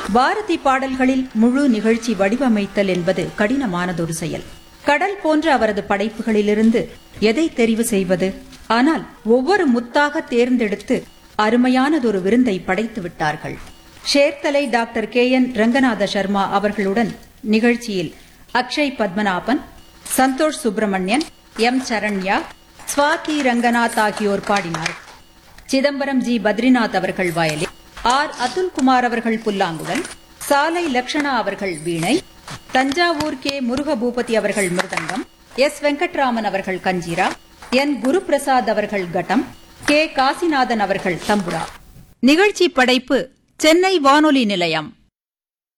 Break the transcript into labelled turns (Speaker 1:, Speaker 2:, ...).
Speaker 1: பாரதி பாடல்களில் முழு நிகழ்ச்சி வடிவமைத்தல் என்பது கடினமானதொரு செயல் கடல் போன்ற அவரது படைப்புகளிலிருந்து எதை தெரிவு செய்வது ஆனால் ஒவ்வொரு முத்தாக தேர்ந்தெடுத்து அருமையானதொரு விருந்தை படைத்து விட்டார்கள் ஷேர்தலை doctor K N Ranganatha Sharma அவர்களுடன் நிகழ்ச்சியில் அக்ஷய் பத்மநாபன் சந்தோஷ் சுப்பிரமணியன் எம் சரண்யா ஸ்வாதி ரங்கநாத் ஆகியோர் பாடினார் சிதம்பரம் ஜி பத்ரிநாத் அவர்கள் வயலின் ஆர் அதுல்குமார் அவர்கள் புல்லாங்குழல் சாலை லக்ஷணா அவர்கள் வீணை தஞ்சாவூர் கே முருகபூபதி அவர்கள் மிருதங்கம் எஸ் வெங்கட்ராமன் அவர்கள் கஞ்சிரா என் குருபிரசாத் அவர்கள் கட்டம் கே காசிநாதன் அவர்கள் தம்புரா நிகழ்ச்சி படைப்பு சென்னை வானொலி நிலையம்